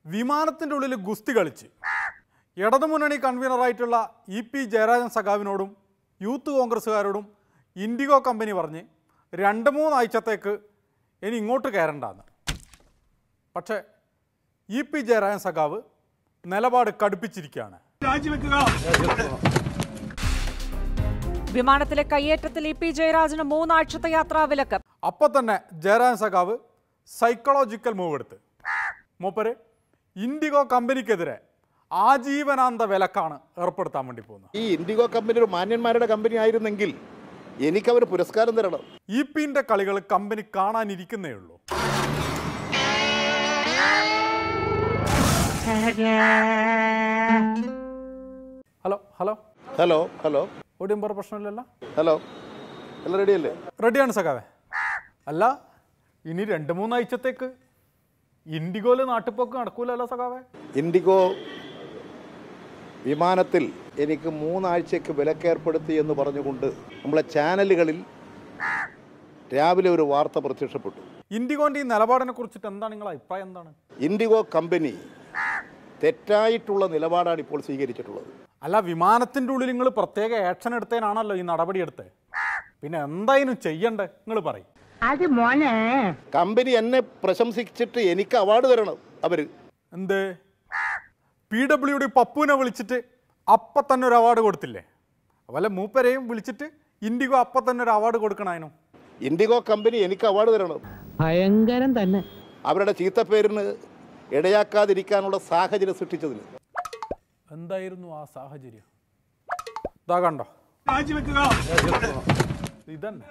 വിമാനത്തിൻ്റെ ഉള്ളിൽ ഗുസ്തി കളിച്ച് ഇടതുമുന്നണി കൺവീനറായിട്ടുള്ള ഇ പി ജയരാജൻ സഖാവിനോടും യൂത്ത് കോൺഗ്രസ്സുകാരോടും ഇൻഡിഗോ കമ്പനി പറഞ്ഞ് രണ്ട് മൂന്നാഴ്ചത്തേക്ക് ഇനി ഇങ്ങോട്ട് കയറണ്ടെന്ന് പക്ഷേ ഇ പി ജയരാജൻ സഖാവ് നിലപാട് കടുപ്പിച്ചിരിക്കുകയാണ് വിമാനത്തിലെ കയ്യേറ്റത്തിൽ ഇ പി ജയരാജന് മൂന്നാഴ്ചത്തെ യാത്രാ വിലക്ക് അപ്പോൾ തന്നെ ജയരാജൻ സഖാവ് സൈക്കോളജിക്കൽ മൂവ് എടുത്ത് മൂപ്പര് ഇൻഡിഗോ കമ്പനിക്കെതിരെ ആജീവനാന്ത വിലക്കാണ് ഏർപ്പെടുത്താൻ വേണ്ടി പോകുന്നത് ഈ ഇൻഡിഗോ കമ്പനി ഒരു മാന്യന്മാരുടെ കമ്പനി ആയിരുന്നെങ്കിൽ എനിക്കവർ പുരസ്കാരം തരണം ഇ പിന്റെ കളികൾ കമ്പനി കാണാനിരിക്കുന്നേ ഉള്ളൂ ഹലോ ഹലോ ഹലോ ഹലോ ഒടിയമ്പറ പ്രശ്നമില്ലല്ലോ ഹലോ എല്ലാം റെഡിയല്ലേ റെഡിയാണ് സഖാവേ അല്ല ഇനി രണ്ട് മൂന്നാഴ്ചത്തേക്ക് ഇൻഡിഗോയിൽ നാട്ടുപോക്ക് നടക്കൂലല്ലോ സഖാവേ ഇൻഡിഗോ വിമാനത്തിൽ എനിക്ക് മൂന്നാഴ്ചയ്ക്ക് വിലക്കേർപ്പെടുത്തി എന്ന് പറഞ്ഞുകൊണ്ട് നമ്മളെ ചാനലുകളിൽ രാവിലെ ഒരു വാർത്ത പ്രത്യക്ഷപ്പെട്ടു ഇൻഡിഗോന്റെ ഈ നിലപാടിനെ കുറിച്ചിട്ട് എന്താണ് നിങ്ങളുടെ അഭിപ്രായം എന്താണ് ഇൻഡിഗോ കമ്പനി തെറ്റായിട്ടുള്ള നിലപാടാണ് ഇപ്പോൾ സ്വീകരിച്ചിട്ടുള്ളത് അല്ല വിമാനത്തിൻ്റെ ഉള്ളിൽ നിങ്ങൾ പ്രത്യേക ആക്ഷൻ എടുത്തതിനാണല്ലോ ഈ നടപടി എടുത്തത് പിന്നെ എന്തായാലും ചെയ്യണ്ടേ നിങ്ങൾ പറയും അത് മോനെ കമ്പനി എന്നെ പ്രശംസിച്ചിട്ട് എനിക്ക് അവാർഡ് തരണം അവർ എന്ത് പി ഡബ്ല്യു ഡി പപ്പുവിനെ വിളിച്ചിട്ട് അപ്പം തന്നെ ഒരു അവാർഡ് കൊടുത്തില്ലേ അതുപോലെ മൂപ്പരെയും വിളിച്ചിട്ട് ഇൻഡിഗോ അപ്പം തന്നെ ഒരു അവാർഡ് കൊടുക്കണതിനും ഇൻഡിഗോ കമ്പനി എനിക്ക് അവാർഡ് തരണം ഭയങ്കരം തന്നെ അവരുടെ ചീത്തപ്പേരിന് ഇടയാക്കാതിരിക്കാനുള്ള സാഹചര്യം സൃഷ്ടിച്ചതിന് എന്തായിരുന്നു ആ സാഹചര്യം ഇതാ കണ്ടോ ഇതന്നെ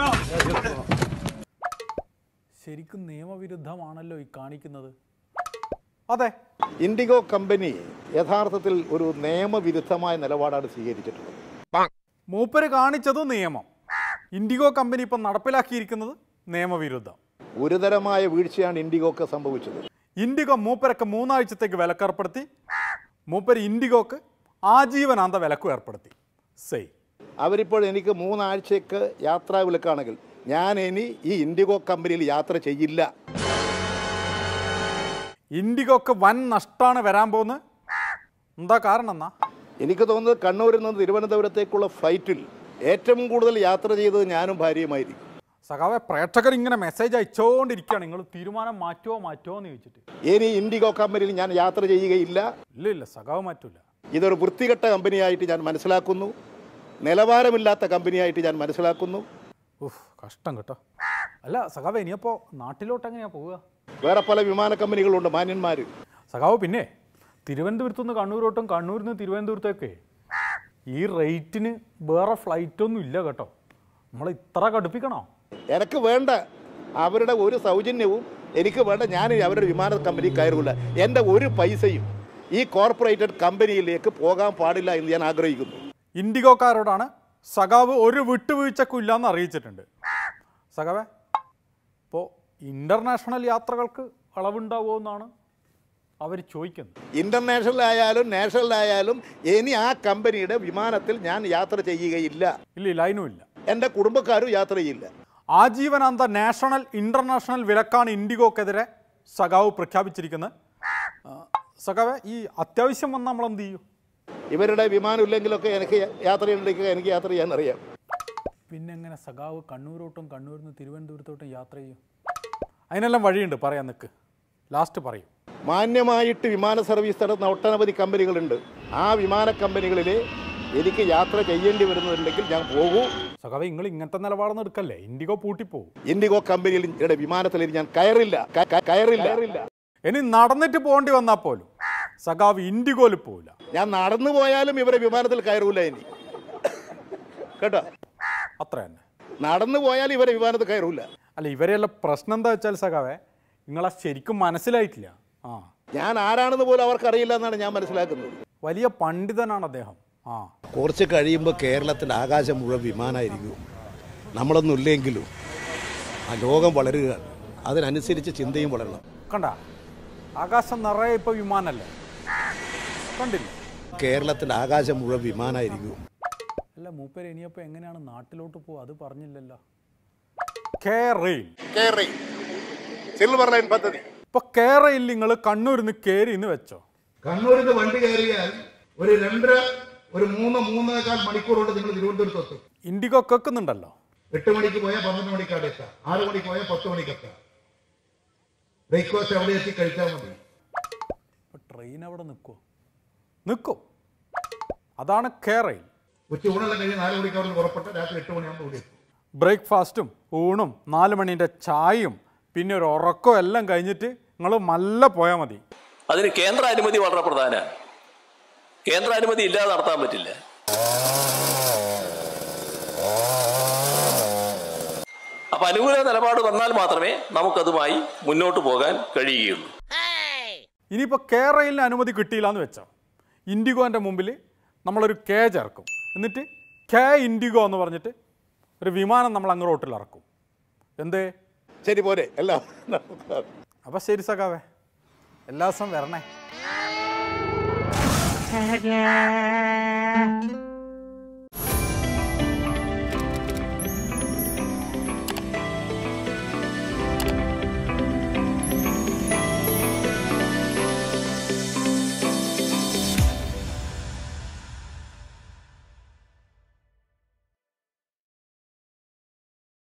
ശരിക്കും നിയമവിരുദ്ധമാണല്ലോ ഈ കാണിക്കുന്നത് അതെ ഇൻഡിഗോ കമ്പനി യഥാർത്ഥത്തിൽ ഒരു നിയമവിരുദ്ധമായ നിലപാടാണ് സ്വീകരിച്ചിട്ടുള്ളത് മൂപ്പര് കാണിച്ചത് നിയമം ഇൻഡിഗോ കമ്പനി ഇപ്പം നടപ്പിലാക്കിയിരിക്കുന്നത് നിയമവിരുദ്ധം ഗുരുതരമായ വീഴ്ചയാണ് ഇൻഡിഗോക്ക് സംഭവിച്ചത് ഇൻഡിഗോ മൂപ്പരൊക്കെ മൂന്നാഴ്ചത്തേക്ക് വിലക്കേർപ്പെടുത്തി മൂപ്പര് ഇൻഡിഗോക്ക് ആജീവനാന്ത വിലക്കും ഏർപ്പെടുത്തി സെയ് അവരിപ്പോൾ എനിക്ക് മൂന്നാഴ്ചയ്ക്ക് യാത്രാ വിലക്കാണെങ്കിൽ ഞാൻ ഇനി ഈ ഇൻഡിഗോ കമ്പനിയിൽ യാത്ര ചെയ്യില്ല ഇൻഡിഗോക്ക് വൻ നഷ്ടമാണ് വരാൻ പോകുന്നത് എന്താ കാരണം എന്നാ എനിക്ക് തോന്നുന്നത് കണ്ണൂരിൽ നിന്ന് തിരുവനന്തപുരത്തേക്കുള്ള ഫ്ലൈറ്റിൽ ഏറ്റവും കൂടുതൽ യാത്ര ചെയ്തത് ഞാനും ഭാര്യയുമായിരിക്കും സഖാവെ പ്രേക്ഷകർ ഇങ്ങനെ മെസ്സേജ് അയച്ചുകൊണ്ടിരിക്കുകയാണ് നിങ്ങൾ തീരുമാനം മാറ്റുമോ മാറ്റുമോ എന്ന് ചോദിച്ചിട്ട് ഇനി ഇൻഡിഗോ കമ്പനിയിൽ ഞാൻ യാത്ര ചെയ്യുകയില്ല ഇല്ല ഇല്ല സഖാവ് മാറ്റൂല ഇതൊരു വൃത്തികെട്ട കമ്പനിയായിട്ട് ഞാൻ മനസ്സിലാക്കുന്നു നിലവാരമില്ലാത്ത കമ്പനിയായിട്ട് ഞാൻ മനസ്സിലാക്കുന്നു ഉഫ് കഷ്ടം കേട്ടോ അല്ല സഖാവ് ഇനിയപ്പോൾ നാട്ടിലോട്ട് എങ്ങനെയാ പോവുക വേറെ പല വിമാന കമ്പനികളുണ്ട് മാന്യന്മാർ സഖാവ് പിന്നെ തിരുവനന്തപുരത്ത് നിന്ന് കണ്ണൂരോട്ടും കണ്ണൂരിൽ നിന്ന് തിരുവനന്തപുരത്തേക്ക് ഈ റേറ്റിന് വേറെ ഫ്ലൈറ്റൊന്നും ഇല്ല കേട്ടോ നമ്മൾ ഇത്ര കടുപ്പിക്കണോ എനിക്ക് വേണ്ട അവരുടെ ഒരു സൗജന്യവും എനിക്ക് വേണ്ട ഞാൻ അവരുടെ വിമാന കമ്പനി കയറില്ല എൻ്റെ ഒരു പൈസയും ഈ കോർപ്പറേറ്റഡ് കമ്പനിയിലേക്ക് പോകാൻ പാടില്ല എന്ന് ഞാൻ ആഗ്രഹിക്കുന്നു ഇൻഡിഗോക്കാരോടാണ് സഖാവ് ഒരു വിട്ടുവീഴ്ചക്കും ഇല്ലയെന്ന് അറിയിച്ചിട്ടുണ്ട് സഖാവേ ഇപ്പോൾ ഇൻ്റർനാഷണൽ യാത്രകൾക്ക് അളവുണ്ടാവുമോ എന്നാണ് അവർ ചോദിക്കുന്നത് ഇന്റർനാഷണൽ ആയാലും നാഷണൽ ആയാലും ഇനി ആ കമ്പനിയുടെ വിമാനത്തിൽ ഞാൻ യാത്ര ചെയ്യുകയില്ല ഇല്ല ഇല്ല അതിനും ഇല്ല എൻ്റെ കുടുംബക്കാരും യാത്ര ചെയ്യില്ല ആജീവനാന്ത നാഷണൽ ഇൻ്റർനാഷണൽ വിലക്കാണ് ഇൻഡിഗോക്കെതിരെ സഖാവ് പ്രഖ്യാപിച്ചിരിക്കുന്നത് ആ, സഖാവേ ഈ അത്യാവശ്യം വന്നാൽ നമ്മൾ എന്ത് ചെയ്യും ഇവരുടെ വിമാനം ഇല്ലെങ്കിലൊക്കെ എനിക്ക് യാത്ര ചെയ്യണമെങ്കിൽ എനിക്ക് യാത്ര ചെയ്യാൻ അറിയാം പിന്നെ എങ്ങനെ സഖാവ് കണ്ണൂരോട്ടും കണ്ണൂരിൽ നിന്ന് തിരുവനന്തപുരത്തോട്ടും യാത്ര ചെയ്യും അതിനെല്ലാം വഴിയുണ്ട് പറയാൻ നിൽക്ക് ലാസ്റ്റ് പറയും മാന്യമായിട്ട് വിമാന സർവീസ് നടത്തുന്ന ഒട്ടനവധി കമ്പനികളുണ്ട് ആ വിമാന കമ്പനികളിൽ എനിക്ക് യാത്ര ചെയ്യേണ്ടി വരുന്നുണ്ടെങ്കിൽ ഞാൻ പോകൂ സഖാവേ നിങ്ങൾ ഇങ്ങനത്തെ നിലപാടൊന്നും എടുക്കല്ലേ ഇൻഡിഗോ പൂട്ടിപ്പോവും ഇൻഡിഗോ കമ്പനിയിൽ ഇവിടെ വിമാനത്തിൽ ഞാൻ കയറില്ല ക- ക- കയറില്ല ഇനി നടന്നിട്ട് പോകേണ്ടി വന്നാൽ പോലും സഖാവ് ഇൻഡിഗോയിൽ പോവില്ല ഞാൻ നടന്നു പോയാലും ഇവരെ വിമാനത്തിൽ കയറൂല ഇനി കേട്ടോ അത്ര തന്നെ നടന്നു പോയാലും ഇവരെ വിമാനത്തിൽ കയറൂല അല്ല ഇവരെല്ലാം പ്രശ്നം എന്താ വെച്ചാൽ സഖാവേ നിങ്ങളെ ശരിക്കും മനസ്സിലായിട്ടില്ല ആ ഞാൻ ആരാണെന്ന് പോലും അവർക്കറിയില്ല എന്നാണ് ഞാൻ മനസ്സിലാക്കുന്നത് വലിയ പണ്ഡിതനാണ് അദ്ദേഹം ആ കുറച്ച് കഴിയുമ്പോൾ കേരളത്തിൻ്റെ ആകാശം മുഴുവൻ വിമാനമായിരിക്കും നമ്മളൊന്നും ഇല്ലെങ്കിലും ആ ലോകം വളരുകയാണ് അതിനനുസരിച്ച് ചിന്തയും വളരണം കണ്ട ആകാശം നിറയെ ഇപ്പൊ വിമാനല്ലേ കണ്ടില്ല കേരളത്തിൻ്റെ ആകാശം മുഴുവൻ വിമാനമായിരിക്കും അല്ല മൂപ്പര് ഇനിയപ്പോ എങ്ങനെയാണ് നാട്ടിലോട്ട് പോവുക അത് പറഞ്ഞില്ലല്ലോ കേരയിൽ സിൽവർ ലൈൻ പദ്ധതി ഇപ്പോൾ കേരളയിൽ നിങ്ങൾ കണ്ണൂരിൽ നിന്ന് കയറി എന്ന് വെച്ചോ കണ്ണൂരിൽ നിന്ന് വണ്ടി കയറിയാൽ ഒരു രണ്ടര ഒരു മൂന്ന് മൂന്നേകാൽ മണിക്കൂർ കൊണ്ട് നിങ്ങൾ തിരുവനന്തപുരത്ത് എത്തും ഇൻഡിഗോ കേൾക്കുന്നുണ്ടല്ലോ എട്ട് മണിക്ക് പോയാൽ പന്ത്രണ്ട് മണിക്കാട് എത്താം ആറ് മണിക്ക് പോയാൽ പത്ത് മണിക്ക് എത്താം ബ്രേക്ക്ഫാസ്റ്റ് അവിടെ എത്തി കഴിച്ചാൽ മതി അപ്പോൾ ട്രെയിൻ അവിടെ നിൽക്കുമോ നിൽക്കും അതാണ് കേരയിൽ ഉച്ച ഊണെല്ലാം കഴിഞ്ഞ് നാല് മണിക്ക് അവിടെ നിന്ന് പുറപ്പെട്ട് രാത്രി എട്ട് മണിയാകുമ്പോൾ ഇവിടെ എത്തും ബ്രേക്ക്ഫാസ്റ്റും ഊണും നാല് മണീൻ്റെ ചായയും പിന്നെ ഒരു ഉറക്കവും എല്ലാം കഴിഞ്ഞിട്ട് നിങ്ങൾ മല്ല പോയാൽ മതി അതിന് കേന്ദ്ര അനുമതി വളരെ പ്രധാനമാണ് കേന്ദ്ര അനുമതി ഇല്ലാതെ നടത്താൻ പറ്റില്ല അപ്പൊ അനുകൂല നിലപാട് വന്നാൽ മാത്രമേ നമുക്കതുമായി മുന്നോട്ട് പോകാൻ കഴിയുകയുള്ളൂ ഇനിയിപ്പോൾ കേരളിന് അനുമതി കിട്ടിയില്ല എന്ന് വെച്ചോ ഇൻഡിഗോൻ്റെ മുമ്പിൽ നമ്മളൊരു കെ ചേർക്കും എന്നിട്ട് കെ ഇൻഡിഗോ എന്ന് പറഞ്ഞിട്ട് ഒരു വിമാനം നമ്മൾ അങ്ങ് റോട്ടിൽ ഇറക്കും എന്തേ ശരി പോരെ എല്ലാം അപ്പം ശരി സഖാവേ എല്ലാ ദിവസവും വരണേ Yeah.